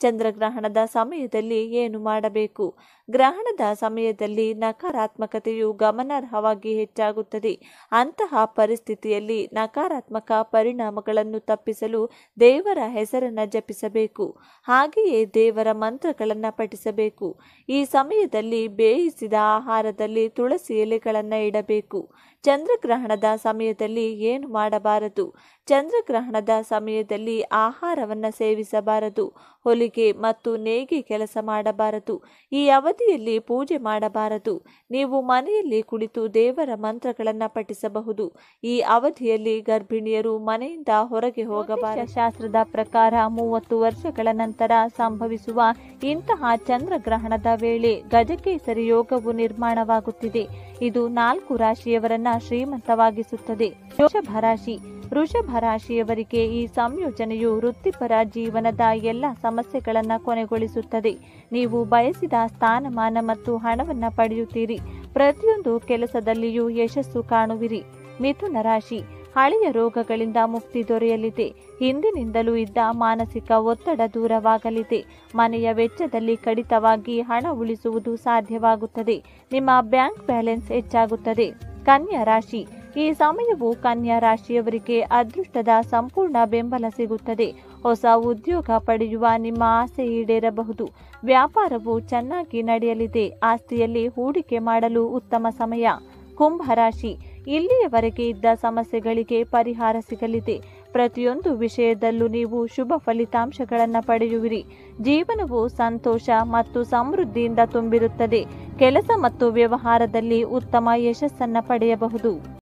ಚಂದ್ರಗ್ರಹಣದ ಸಮಯದಲ್ಲಿ ಏನು ಮಾಡಬೇಕು ಗ್ರಹಣದ ಸಮಯದಲ್ಲಿ ನಕಾರಾತ್ಮಕತೆಯು ಗಮನಾರ್ಹವಾಗಿ ಹೆಚ್ಚಾಗುತ್ತದೆ ಅಂತಹ ಪರಿಸ್ಥಿತಿಯಲ್ಲಿ ನಕಾರಾತ್ಮಕ ಪರಿಣಾಮಗಳನ್ನು ತಪ್ಪಿಸಲು ದೇವರ ಹೆಸರನ್ನು ಜಪಿಸಬೇಕು ಹಾಗೆಯೇ ದೇವರ ಮಂತ್ರಗಳನ್ನು ಪಠಿಸಬೇಕು ಈ ಸಮಯದಲ್ಲಿ ಬೇಯಿಸಿದ ಆಹಾರದಲ್ಲಿ ತುಳಸಿ ಎಲೆಗಳನ್ನು ಇಡಬೇಕು ಚಂದ್ರಗ್ರಹಣದ ಸಮಯದಲ್ಲಿ ಏನು ಮಾಡಬಾರದು ಚಂದ್ರಗ್ರಹಣದ ಸಮಯದಲ್ಲಿ ಆಹಾರವನ್ನು ಸೇವಿಸಬಾರದು ಹೊಲಿಗೆ ಮತ್ತು ನೇಯ್ಗೆ ಕೆಲಸ ಮಾಡಬಾರದು ಈ ಅವಧಿಯಲ್ಲಿ ಪೂಜೆ ಮಾಡಬಾರದು ನೀವು ಮನೆಯಲ್ಲಿ ಕುಳಿತು ದೇವರ ಮಂತ್ರಗಳನ್ನು ಪಠಿಸಬಹುದು ಈ ಅವಧಿಯಲ್ಲಿ ಗರ್ಭಿಣಿಯರು ಮನೆಯಿಂದ ಹೊರಗೆ ಹೋಗಬಾರದು ಶಾಸ್ತ್ರದ ಪ್ರಕಾರ ಮೂವತ್ತು ವರ್ಷಗಳ ನಂತರ ಸಂಭವಿಸುವ ಇಂತಹ ಚಂದ್ರಗ್ರಹಣದ ವೇಳೆ ಗಜಕೇಸರಿ ಯೋಗವು ನಿರ್ಮಾಣವಾಗುತ್ತಿದೆ ಇದು ನಾಲ್ಕು ರಾಶಿಯವರನ್ನ ಶ್ರೀಮಂತವಾಗಿಸುತ್ತದೆ ವೃಷಭ ರಾಶಿ ವೃಷಭ ರಾಶಿಯವರಿಗೆ ಈ ಸಂಯೋಜನೆಯು ವೃತ್ತಿಪರ ಜೀವನದ ಎಲ್ಲ ಸಮಸ್ಯೆಗಳನ್ನು ಕೊನೆಗೊಳಿಸುತ್ತದೆ ನೀವು ಬಯಸಿದ ಸ್ಥಾನಮಾನ ಮತ್ತು ಹಣವನ್ನು ಪಡೆಯುತ್ತೀರಿ ಪ್ರತಿಯೊಂದು ಕೆಲಸದಲ್ಲಿಯೂ ಯಶಸ್ಸು ಕಾಣುವಿರಿ ಮಿಥುನ ರಾಶಿ ಹಳೆಯ ರೋಗಗಳಿಂದ ಮುಕ್ತಿ ದೊರೆಯಲಿದೆ ಹಿಂದಿನಿಂದಲೂ ಇದ್ದ ಮಾನಸಿಕ ಒತ್ತಡ ದೂರವಾಗಲಿದೆ ಮನೆಯ ವೆಚ್ಚದಲ್ಲಿ ಕಡಿತವಾಗಿ ಹಣ ಉಳಿಸುವುದು ಸಾಧ್ಯವಾಗುತ್ತದೆ ನಿಮ್ಮ ಬ್ಯಾಂಕ್ ಬ್ಯಾಲೆನ್ಸ್ ಹೆಚ್ಚಾಗುತ್ತದೆ ಕನ್ಯಾ ರಾಶಿ ಈ ಸಮಯವು ಕನ್ಯಾ ರಾಶಿಯವರಿಗೆ ಅದೃಷ್ಟದ ಸಂಪೂರ್ಣ ಬೆಂಬಲ ಸಿಗುತ್ತದೆ ಹೊಸ ಉದ್ಯೋಗ ಪಡೆಯುವ ನಿಮ್ಮ ಆಸೆ ಈಡೇರಬಹುದು ವ್ಯಾಪಾರವು ಚೆನ್ನಾಗಿ ನಡೆಯಲಿದೆ ಆಸ್ತಿಯಲ್ಲಿ ಹೂಡಿಕೆ ಮಾಡಲು ಉತ್ತಮ ಸಮಯ ಕುಂಭ ರಾಶಿ ಇಲ್ಲಿಯವರೆಗೆ ಇದ್ದ ಸಮಸ್ಯೆಗಳಿಗೆ ಪರಿಹಾರ ಸಿಗಲಿದೆ ಪ್ರತಿಯೊಂದು ವಿಷಯದಲ್ಲೂ ನೀವು ಶುಭ ಫಲಿತಾಂಶಗಳನ್ನು ಪಡೆಯುವಿರಿ ಜೀವನವು ಸಂತೋಷ ಮತ್ತು ಸಮೃದ್ಧಿಯಿಂದ ತುಂಬಿರುತ್ತದೆ ಕೆಲಸ ಮತ್ತು ವ್ಯವಹಾರದಲ್ಲಿ ಉತ್ತಮ ಯಶಸ್ಸನ್ನು ಪಡೆಯಬಹುದು